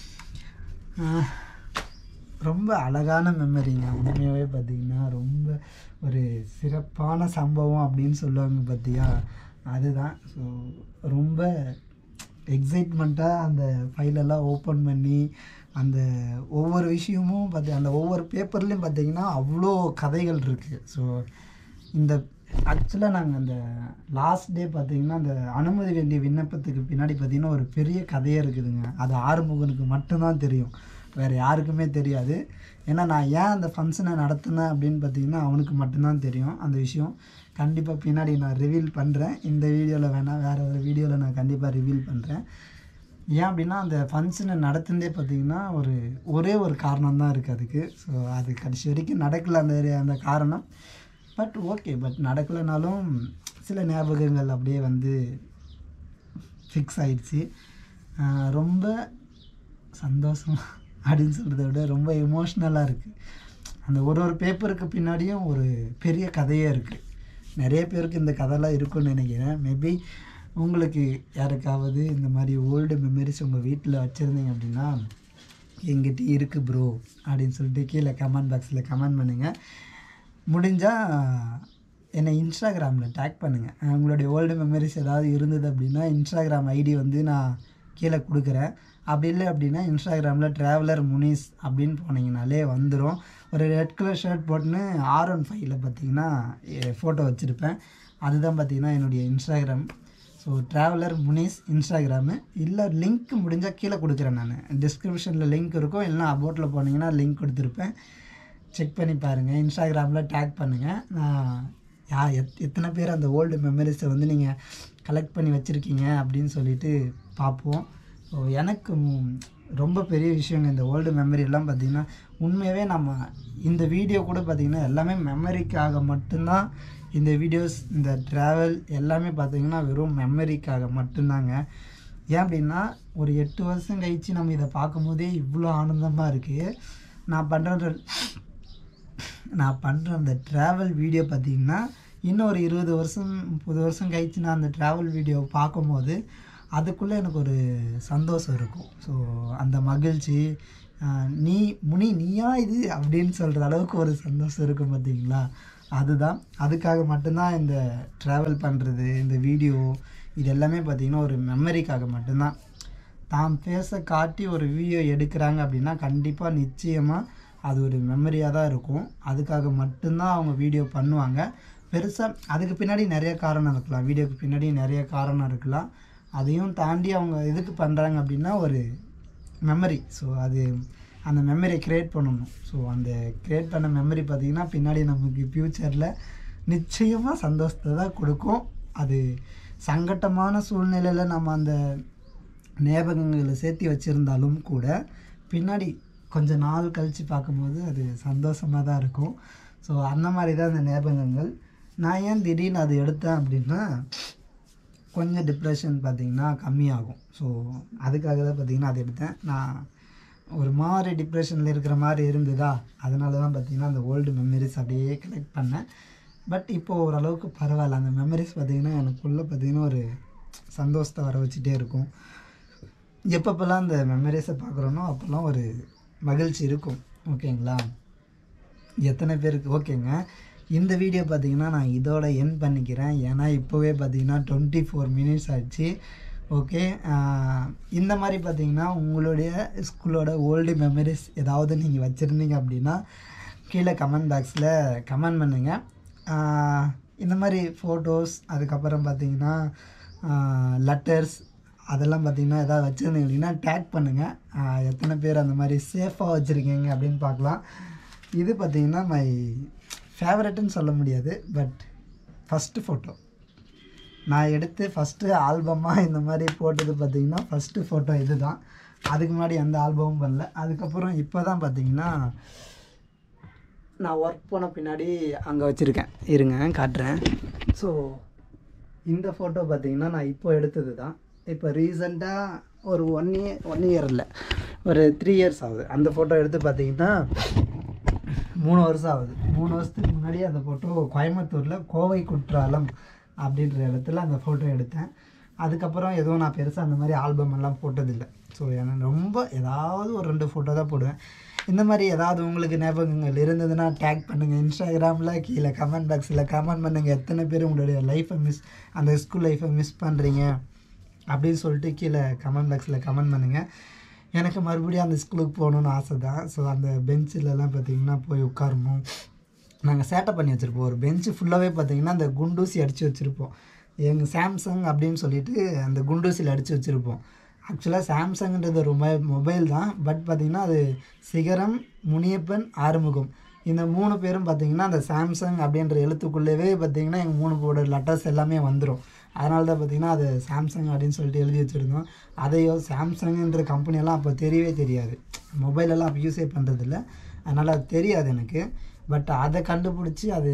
ரொம்ப அழகான மெமரிங்க உண்மையாகவே பார்த்தீங்கன்னா ரொம்ப ஒரு சிறப்பான சம்பவம் அப்படின்னு சொல்லுவாங்க பார்த்தியா அதுதான் ஸோ ரொம்ப எக்ஸைட்மெண்ட்டாக அந்த ஃபைலெல்லாம் ஓப்பன் பண்ணி அந்த ஒவ்வொரு விஷயமும் பார்த்தி அந்த ஒவ்வொரு பேப்பர்லேயும் பார்த்தீங்கன்னா அவ்வளோ கதைகள் இருக்குது ஸோ இந்த ஆக்சுவலாக நாங்கள் அந்த லாஸ்ட் டே பார்த்தீங்கன்னா அந்த அனுமதி வேண்டிய விண்ணப்பத்துக்கு பின்னாடி பார்த்தீங்கன்னா ஒரு பெரிய கதையே இருக்குதுங்க அது ஆறுமுகனுக்கு மட்டும்தான் தெரியும் வேறு யாருக்குமே தெரியாது ஏன்னா நான் ஏன் அந்த ஃபங்க்ஷனை நடத்தினேன் அப்படின்னு பார்த்தீங்கன்னா அவனுக்கு மட்டும்தான் தெரியும் அந்த விஷயம் கண்டிப்பாக பின்னாடி நான் ரிவீல் பண்ணுறேன் இந்த வீடியோவில் வேணால் வேறு ஒரு வீடியோவில் நான் கண்டிப்பாக ரிவீல் பண்ணுறேன் ஏன் அப்படின்னா அந்த ஃபங்க்ஷனை நடத்துனதே பார்த்தீங்கன்னா ஒரு ஒரே ஒரு காரணம் தான் இருக்குது அதுக்கு ஸோ அது கடைசி வரைக்கும் நடக்கல அந்த அந்த காரணம் பட் ஓகே பட் நடக்கலைனாலும் சில ஞாபகங்கள் அப்படியே வந்து ஃபிக்ஸ் ஆயிடுச்சு ஆஹ் ரொம்ப சந்தோஷம் அப்படின்னு சொல்கிறத விட ரொம்ப எமோஷ்னலாக இருக்குது அந்த ஒரு ஒரு பேப்பருக்கு பின்னாடியும் ஒரு பெரிய கதையே இருக்குது நிறைய பேருக்கு இந்த கதைலாம் இருக்கும்னு நினைக்கிறேன் மேபி உங்களுக்கு யாருக்காவது இந்த மாதிரி ஓல்டு மெமரிஸ் உங்கள் வீட்டில் வச்சுருந்தீங்க அப்படின்னா எங்கிட்ட இருக்குது ப்ரோ அப்படின்னு சொல்லிட்டு கீழே கமெண்ட் பாக்ஸில் கமெண்ட் பண்ணுங்கள் முடிஞ்சால் என்னை இன்ஸ்டாகிராமில் டேக் பண்ணுங்கள் உங்களுடைய ஓல்டு மெமரிஸ் ஏதாவது இருந்தது அப்படின்னா இன்ஸ்டாகிராம் ஐடி வந்து நான் கீழே கொடுக்குறேன் அப்படி இல்லை அப்படின்னா இன்ஸ்டாகிராமில் ட்ராவலர் முனிஸ் அப்படின்னு போனீங்கனாலே வந்துடும் ஒரு ரெட் கலர் ஷர்ட் போட்டுன்னு ஆர் ஒன் ஃபைவ்ல பார்த்தீங்கன்னா ஃபோட்டோ வச்சுருப்பேன் அதுதான் பார்த்தீங்கன்னா என்னுடைய Instagram so traveller Munis Instagram இல்லை லிங்க் முடிஞ்சால் கீழே கொடுக்குறேன் நான் டிஸ்கிரிப்ஷனில் லிங்க் இருக்கும் இல்லைனா அபோட்டில் போனீங்கன்னா லிங்க் கொடுத்துருப்பேன் செக் பண்ணி பாருங்கள் இன்ஸ்டாகிராமில் டேக் பண்ணுங்கள் நான் யா எத் எத்தனை பேர் அந்த ஓல்டு மெமரிஸை வந்து நீங்கள் கலெக்ட் பண்ணி வச்சுருக்கீங்க அப்படின்னு சொல்லிட்டு பார்ப்போம் ஸோ எனக்கு ம், ரொம்ப பெரிய விஷயங்க இந்த ஓல்டு மெமரி எல்லாம் பார்த்திங்கன்னா உண்மையாகவே நம்ம இந்த வீடியோ கூட பார்த்திங்கன்னா எல்லாமே மெமரிக்காக மட்டும்தான் இந்த வீடியோஸ் இந்த ட்ராவல் எல்லாமே பார்த்திங்கன்னா வெறும் மெமரிக்காக மட்டும்தாங்க ஏன் அப்படின்னா ஒரு எட்டு வருஷம் கழித்து நம்ம இதை பார்க்கும்போதே இவ்வளோ ஆனந்தமாக இருக்குது நான் பண்ணுற நான் பண்ணுற அந்த ட்ராவல் வீடியோ பார்த்தீங்கன்னா இன்னும் ஒரு இருபது வருஷம் முப்பது வருஷம் கழிச்சு நான் அந்த ட்ராவல் வீடியோ பார்க்கும்போது அதுக்குள்ளே எனக்கு ஒரு சந்தோஷம் இருக்கும் ஸோ அந்த மகிழ்ச்சி ஆஹ், நீ முனி நீயா இது அப்படின்னு சொல்கிற அளவுக்கு ஒரு சந்தோஷம் இருக்கும் பார்த்தீங்களா அதுதான் அதுக்காக மட்டும்தான் இந்த ட்ராவல் பண்ணுறது இந்த வீடியோ இது எல்லாமே பார்த்திங்கன்னா ஒரு மெமரிக்காக மட்டும்தான் தான் ஃபேஸை காட்டி ஒரு வீடியோ எடுக்கிறாங்க அப்படின்னா கண்டிப்பாக நிச்சயமாக அது ஒரு மெமரியாக தான் இருக்கும் அதுக்காக மட்டும்தான் அவங்க வீடியோ பண்ணுவாங்க பெருசாக அதுக்கு பின்னாடி நிறைய காரணம் இருக்கலாம் வீடியோக்கு பின்னாடி நிறைய காரணம் இருக்கலாம் அதையும் தாண்டி அவங்க எதுக்கு பண்ணுறாங்க அப்படின்னா ஒரு மெமரி ஸோ அது அந்த மெமரியை க்ரியேட் பண்ணணும் ஸோ அந்த க்ரியேட் பண்ண மெமரி பார்த்திங்கன்னா பின்னாடி நமக்கு ஃப்யூச்சரில் நிச்சயமாக சந்தோஷத்தை தான் கொடுக்கும் அது சங்கட்டமான சூழ்நிலையில் நம்ம அந்த ஞாபகங்களை சேர்த்து வச்சுருந்தாலும் கூட பின்னாடி கொஞ்ச நாள் கழித்து பார்க்கும்போது அது சந்தோஷமாக தான் இருக்கும் ஸோ அந்த மாதிரி தான் அந்த ஞாபகங்கள் நான் ஏன் திடீர்னு அது எடுத்தேன் அப்படின்னா கொஞ்சம் டிப்ரெஷன் பார்த்திங்கன்னா கம்மியாகும் ஸோ அதுக்காக தான் பார்த்திங்கன்னா அது எடுத்தேன் நான் ஒரு மாதிரி டிப்ரெஷனில் இருக்கிற மாதிரி இருந்ததா அதனால தான் பார்த்திங்கன்னா அந்த ஓல்டு மெமரிஸ் அப்படியே கலெக்ட் பண்ணேன் பட் இப்போது ஓரளவுக்கு பரவாயில்ல அந்த மெமரிஸ் பார்த்திங்கன்னா எனக்குள்ளே பார்த்திங்கன்னா ஒரு சந்தோஷத்தை வர வச்சுட்டே இருக்கும் எப்பப்பெல்லாம் அந்த மெமரிஸை பார்க்குறோனோ அப்போல்லாம் ஒரு மகிழ்ச்சி இருக்கும் ஓகேங்களா எத்தனை பேருக்கு ஓகேங்க இந்த வீடியோ பார்த்தீங்கன்னா நான் இதோட என் பண்ணிக்கிறேன் ஏன்னா இப்போவே பார்த்தீங்கன்னா டுவெண்ட்டி ஃபோர் மினிட்ஸ் ஆச்சு ஓகே இந்த மாதிரி பார்த்தீங்கன்னா உங்களுடைய ஸ்கூலோட ஓல்டு மெமரிஸ் ஏதாவது நீங்கள் வச்சுருந்தீங்க அப்படின்னா கீழே கமெண்ட் பாக்ஸில் கமெண்ட் பண்ணுங்கள் ஆஹ் இந்த மாதிரி ஃபோட்டோஸ் அதுக்கப்புறம் பார்த்தீங்கன்னா லெட்டர்ஸ் அதெல்லாம் பார்த்தீங்கன்னா எதாவது வச்சுருந்தீங்க அப்படின்னா டேக் பண்ணுங்கள் ஆஹ் எத்தனை பேர் அந்த மாதிரி சேஃபாக வச்சுருக்கீங்க அப்படின்னு பார்க்கலாம் இது பார்த்தீங்கன்னா மை ஃபேவரட்னு சொல்ல முடியாது பட் ஃபஸ்ட்டு ஃபோட்டோ நான் எடுத்து ஃபஸ்ட்டு ஆல்பமாக இந்த மாதிரி போட்டது பார்த்தீங்கன்னா ஃபஸ்ட்டு ஃபோட்டோ இது தான் அதுக்கு முன்னாடி எந்த ஆல்பமும் பண்ணல அதுக்கப்புறம் இப்போ தான் பார்த்தீங்கன்னா நான் ஒர்க் போன பின்னாடி அங்கே வச்சுருக்கேன் இருங்க காட்டுறேன் ஸோ இந்த ஃபோட்டோ பார்த்தீங்கன்னா நான் இப்போ எடுத்தது தான் இப்போ ரீசெண்டாக ஒரு ஒன் இயர் ஒன் இயர் இல்லை ஒரு த்ரீ இயர்ஸ் ஆகுது அந்த ஃபோட்டோ எடுத்து பார்த்தீங்கன்னா மூணு வருஷம் ஆகுது மூணு வருஷத்துக்கு முன்னாடி அந்த ஃபோட்டோ கோயம்புத்தூரில் கோவை குற்றாலம் அப்படின்ற இடத்துல அந்த ஃபோட்டோ எடுத்தேன் அதுக்கப்புறம் எதுவும் நான் பெருசாக அந்த மாதிரி ஆல்பம் எல்லாம் போட்டதில்லை ஸோ எனக்கு ரொம்ப ஏதாவது ஒரு ரெண்டு ஃபோட்டோ தான் போடுவேன் இந்த மாதிரி ஏதாவது உங்களுக்கு ஞாபகங்கள் இருந்ததுன்னா டேக் பண்ணுங்கள் இன்ஸ்டாகிராமில் கீழே கமெண்ட் பாக்ஸில் கமெண்ட் பண்ணுங்கள் எத்தனை பேர் உங்களுடைய லைஃப்பை மிஸ் அந்த ஸ்கூல் லைஃப்பை மிஸ் பண்ணுறீங்க அப்படின்னு சொல்லிட்டு கீழே கமெண்ட் பாக்ஸில் கமெண்ட் பண்ணுங்கள் எனக்கு மறுபடியும் அந்த ஸ்கூலுக்கு போகணுன்னு ஆசை தான் ஸோ அந்த பெஞ்சிலலாம் பார்த்தீங்கன்னா போய் உட்காரணும் நாங்கள் சேட்டை பண்ணி வச்சுருப்போம் ஒரு பெஞ்சு ஃபுல்லாகவே பார்த்தீங்கன்னா அந்த குண்டூசி அடித்து வச்சுருப்போம் எங்கள் சாம்சங் அப்படின்னு சொல்லிட்டு அந்த குண்டூசியில் அடித்து வச்சுருப்போம் ஆக்சுவலாக சாம்சங்ன்றது ஒரு மொபைல் மொபைல் தான் பட் பார்த்திங்கன்னா அது சிகரம் முனியப்பன் ஆறுமுகம் இந்த மூணு பேரும் பார்த்தீங்கன்னா அந்த சாம்சங் அப்படின்ற எழுத்துக்குள்ளேவே பார்த்தீங்கன்னா எங்கள் மூணு போட லெட்டர்ஸ் எல்லாமே வந்துடும் அதனால தான் பார்த்தீங்கன்னா அது சாம்சங் அப்படின்னு சொல்லிட்டு எழுதி வச்சுருந்தோம் அதையோ சாம்சங்குன்ற கம்பெனியெல்லாம் அப்போ தெரியவே தெரியாது மொபைலெல்லாம் அப்போ யூஸே பண்ணுறதில்ல அதனால் அது தெரியாது எனக்கு பட் அதை கண்டுபிடிச்சி அது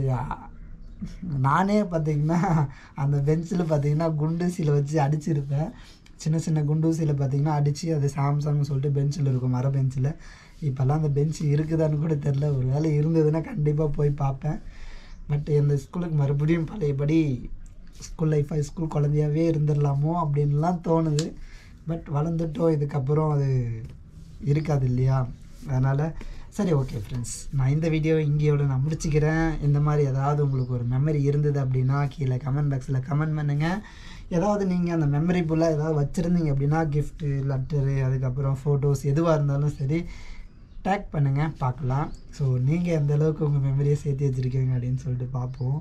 நானே பார்த்தீங்கன்னா அந்த பெஞ்சில் பார்த்தீங்கன்னா குண்டூசியில் வச்சு அடிச்சிருப்பேன் சின்ன சின்ன குண்டூசியில் பார்த்தீங்கன்னா அடித்து அது சாம்சங்னு சொல்லிட்டு பெஞ்சில் இருக்கும் மர பெஞ்சில் இப்போல்லாம் அந்த பெஞ்சு இருக்குதான்னு கூட தெரில ஒரு வேளை இருந்ததுன்னா கண்டிப்பாக போய் பார்ப்பேன் பட் இந்த ஸ்கூலுக்கு மறுபடியும் பழையபடி ஸ்கூல் லைஃபாக ஸ்கூல் குழந்தையாவே இருந்துடலாமோ அப்படின்லாம் தோணுது பட் வளர்ந்துட்டோம் இதுக்கப்புறம் அது இருக்காது இல்லையா அதனால் சரி ஓகே ஃப்ரெண்ட்ஸ் நான் இந்த வீடியோ இங்கேயோட நான் முடிச்சுக்கிறேன் இந்த மாதிரி ஏதாவது உங்களுக்கு ஒரு மெமரி இருந்தது அப்படின்னா கீழே கமெண்ட் பாக்ஸில் கமெண்ட் பண்ணுங்கள் ஏதாவது நீங்கள் அந்த மெமரிபுல்லாக ஏதாவது வச்சுருந்தீங்க அப்படின்னா கிஃப்ட்டு லெட்டரு அதுக்கப்புறம் ஃபோட்டோஸ் எதுவாக இருந்தாலும் சரி டேக் பண்ணுங்கள் பார்க்கலாம் ஸோ நீங்கள் எந்த அளவுக்கு உங்கள் மெமரியை சேர்த்து வச்சுருக்கீங்க அப்படின்னு சொல்லிட்டு பார்ப்போம்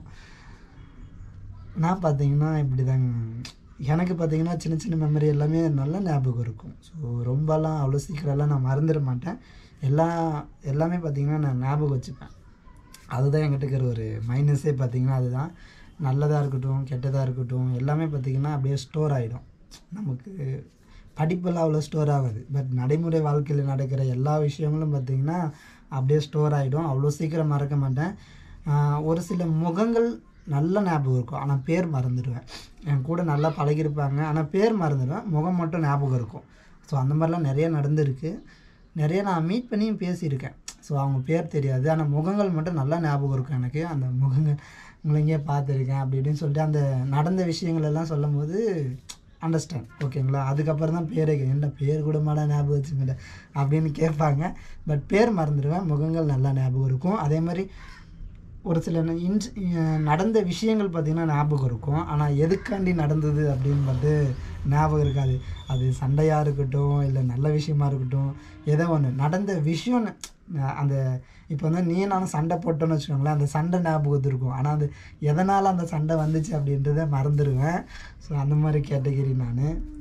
நான் பார்த்தீங்கன்னா இப்படி தாங்க எனக்கு பார்த்தீங்கன்னா சின்ன சின்ன மெமரி எல்லாமே நல்ல ஞாபகம் இருக்கும் ஸோ ரொம்பலாம் அவ்வளோ சீக்கிரம்லாம் நான் மறந்துட மாட்டேன் எல்லா எல்லாமே பார்த்தீங்கன்னா நான் ஞாபகம் வச்சுப்பேன் அதுதான் என்கிட்ட இருக்கிற ஒரு மைனஸே பார்த்தீங்கன்னா அதுதான் நல்லதாக இருக்கட்டும் கெட்டதாக இருக்கட்டும் எல்லாமே பார்த்தீங்கன்னா அப்படியே ஸ்டோர் ஆகிடும் நமக்கு படிப்பெல்லாம் அவ்வளோ ஸ்டோர் ஆகாது பட் நடைமுறை வாழ்க்கையில் நடக்கிற எல்லா விஷயங்களும் பார்த்திங்கன்னா அப்படியே ஸ்டோர் ஆகிடும் அவ்வளோ சீக்கிரம் மறக்க மாட்டேன் ஆஹ் ஒரு சில முகங்கள் நல்ல ஞாபகம் இருக்கும் ஆனால் பேர் மறந்துடுவேன் என் கூட நல்லா பழகியிருப்பாங்க ஆனால் பேர் மறந்துடுவேன் முகம் மட்டும் ஞாபகம் இருக்கும் ஸோ அந்த மாதிரிலாம் நிறைய நடந்திருக்கு நிறைய நான் மீட் பண்ணியும் பேசியிருக்கேன் ஸோ அவங்க பேர் தெரியாது ஆனால் முகங்கள் மட்டும் நல்லா ஞாபகம் இருக்கும் எனக்கு அந்த முகங்கள் உங்களை எங்கேயே பார்த்துருக்கேன் அப்படி இப்படின்னு சொல்லிட்டு அந்த நடந்த விஷயங்கள் எல்லாம் சொல்லும் போது அண்டர்ஸ்டாண்ட் ஓகேங்களா அதுக்கப்புறம் தான் பேரே கே- என்ன பேர் கூட மாடா ஞாபகம் வச்சுக்கல அப்படின்னு கேட்பாங்க பட் பேர் மறந்துடுவேன் முகங்கள் நல்லா ஞாபகம் இருக்கும் அதே மாதிரி ஒரு சில ந- இன்ஸ் அஹ் நடந்த விஷயங்கள் பார்த்திங்கன்னா ஞாபகம் இருக்கும் ஆனால் எதுக்காண்டி நடந்தது அப்படின்னு வந்து ஞாபகம் இருக்காது அது சண்டையாக இருக்கட்டும் இல்லை நல்ல விஷயமா இருக்கட்டும் ஏதோ ஒன்று நடந்த விஷயம் ந- அஹ் அந்த இப்போ வந்து நீ நானும் சண்டை போட்டோன்னு வச்சுக்கோங்களேன் அந்த சண்டை ஞாபகத்து இருக்கும் ஆனால் அது எதனால் அந்த சண்டை வந்துச்சு அப்படின்றத மறந்துடுவேன் ஸோ அந்த மாதிரி கேட்டகிரி நான்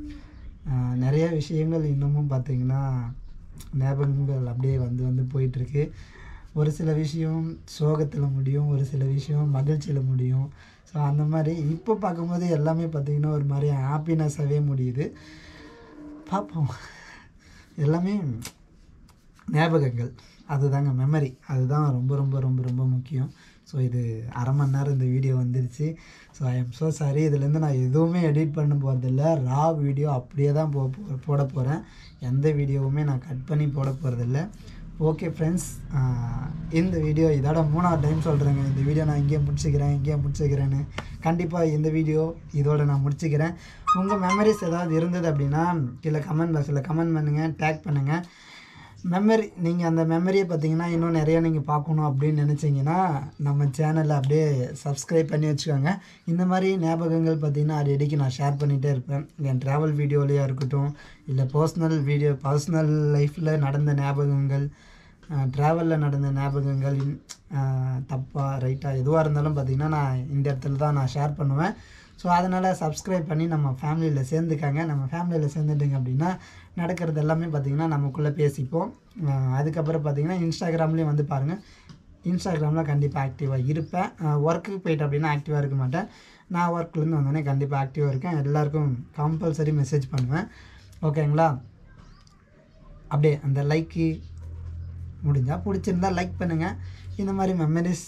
நிறைய விஷயங்கள் இன்னமும் பார்த்திங்கன்னா ஞாபகங்கள் அப்படியே வந்து வந்து போயிட்டுருக்கு ஒரு சில விஷயம் சோகத்தில் முடியும் ஒரு சில விஷயம் மகிழ்ச்சியில் முடியும் ஸோ அந்த மாதிரி இப்போ பார்க்கும்போது எல்லாமே பார்த்திங்கன்னா ஒரு மாதிரி ஹாப்பினஸ்ஸாகவே முடியுது பார்ப்போம் எல்லாமே ஞாபகங்கள் அதுதாங்க மெமரி அதுதான் ரொம்ப ரொம்ப ரொம்ப ரொம்ப முக்கியம் ஸோ இது அரை மணி நேரம் இந்த வீடியோ வந்துருச்சு so I am so sorry இதுலேருந்து நான் எதுவுமே எடிட் பண்ண போகிறதில்ல ரா வீடியோ அப்படியே தான் போ போ- போட போகிறேன் எந்த வீடியோவுமே நான் கட் பண்ணி போட போகிறதில்ல ஓகே ஃப்ரெண்ட்ஸ் இந்த வீடியோ இதோட மூணாவது டைம் சொல்கிறேங்க இந்த வீடியோ நான் இங்கேயே முடிச்சுக்கிறேன் இங்கேயே முடிச்சுக்கிறேன்னு கண்டிப்பாக இந்த வீடியோ இதோட நான் முடிச்சுக்கிறேன் உங்கள் மெமரிஸ் ஏதாவது இருந்தது அப்படின்னா கீழே கமெண்ட் பாக்ஸில் கமெண்ட் பண்ணுங்கள் டேக் பண்ணுங்கள் மெமரி நீங்கள் அந்த மெமரியை பார்த்தீங்கன்னா இன்னும் நிறையா நீங்கள் பார்க்கணும் அப்படின்னு நினச்சிங்கன்னா நம்ம சேனலை அப்படியே சப்ஸ்கிரைப் பண்ணி வச்சுக்கோங்க இந்த மாதிரி ஞாபகங்கள் பார்த்தீங்கன்னா அடிக்கடிக்கு நான் ஷேர் பண்ணிகிட்டே இருப்பேன் என் ட்ராவல் வீடியோலையாக இருக்கட்டும் இல்லை பர்சனல் வீடியோ பர்சனல் லைஃப்பில் நடந்த ஞாபகங்கள் ட்ராவலில் நடந்த ஞாபகங்கள் தப்பாக ரைட்டாக எதுவாக இருந்தாலும் பார்த்திங்கன்னா நான் இந்த இடத்துல தான் நான் ஷேர் பண்ணுவேன் ஸோ அதனால் சப்ஸ்கிரைப் பண்ணி நம்ம ஃபேமிலியில் சேர்ந்துக்காங்க நம்ம ஃபேமிலியில் சேர்ந்துட்டிங்க அப்படின்னா நடக்கிறது எல்லாமே பார்த்திங்கன்னா நமக்குள்ளே பேசிப்போம் அஹ் அதுக்கப்புறம் பார்த்திங்கன்னா இன்ஸ்டாகிராம்லேயும் வந்து பாருங்கள் இன்ஸ்டாகிராமில் கண்டிப்பாக ஆக்டிவாக இருப்பேன் ஒர்க்குக்கு போயிட்டு அப்படின்னா ஆக்டிவாக இருக்க மாட்டேன் நான் ஒர்க்லேருந்து வந்தோடனே கண்டிப்பாக ஆக்டிவாக இருக்கேன் எல்லாருக்கும் கம்பல்சரி மெசேஜ் பண்ணுவேன் ஓகேங்களா அப்படியே அந்த லைக்கு முடிஞ்சால் பிடிச்சிருந்தா லைக் பண்ணுங்கள் இந்த மாதிரி மெமரிஸ்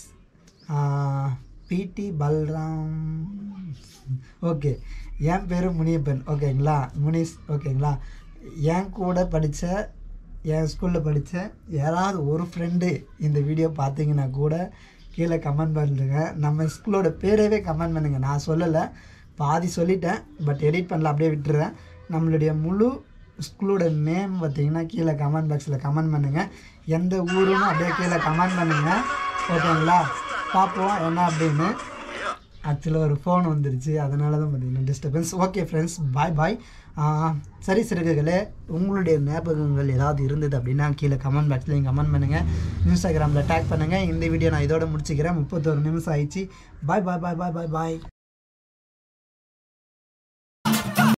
பிடி பல்ராம் ஓகே என் பேர் முனியப்பன் ஓகேங்களா முனிஸ் ஓகேங்களா என் கூட படித்த என் ஸ்கூலில் படித்த யாராவது ஒரு ஃப்ரெண்டு இந்த வீடியோ பார்த்தீங்கன்னா கூட கீழே கமெண்ட் பண்ணுங்க நம்ம ஸ்கூலோட பேரவே கமெண்ட் பண்ணுங்கள் நான் சொல்லலை பாதி சொல்லிட்டேன் பட் எடிட் பண்ணல அப்படியே விட்டுறேன் நம்மளுடைய முழு ஸ்கூலோட நேம் பார்த்தீங்கன்னா கீழே கமெண்ட் பாக்ஸில் கமெண்ட் பண்ணுங்கள் எந்த ஊருன்னு அப்படியே கீழே கமெண்ட் பண்ணுங்கள் ஓகேங்களா பார்ப்போம் என்ன அப்படின்னு ஆக்சுவலாக ஒரு ஃபோன் வந்துருச்சு அதனால தான் பார்த்தீங்கன்னா disturbance okay friends bye bye சரி சிறுகுகளே உங்களுடைய ஞாபகங்கள் ஏதாவது இருந்தது அப்படின்னா கீழே கமெண்ட் பாக்ஸில் நீங்கள் கமெண்ட் பண்ணுங்கள் இன்ஸ்டாகிராமில் டேக் பண்ணுங்கள் இந்த வீடியோ நான் இதோட முடிச்சுக்கிறேன் முப்பத்தோரு நிமிஷம் ஆயிடுச்சு பாய் பாய் பாய் பாய் பாய் பாய்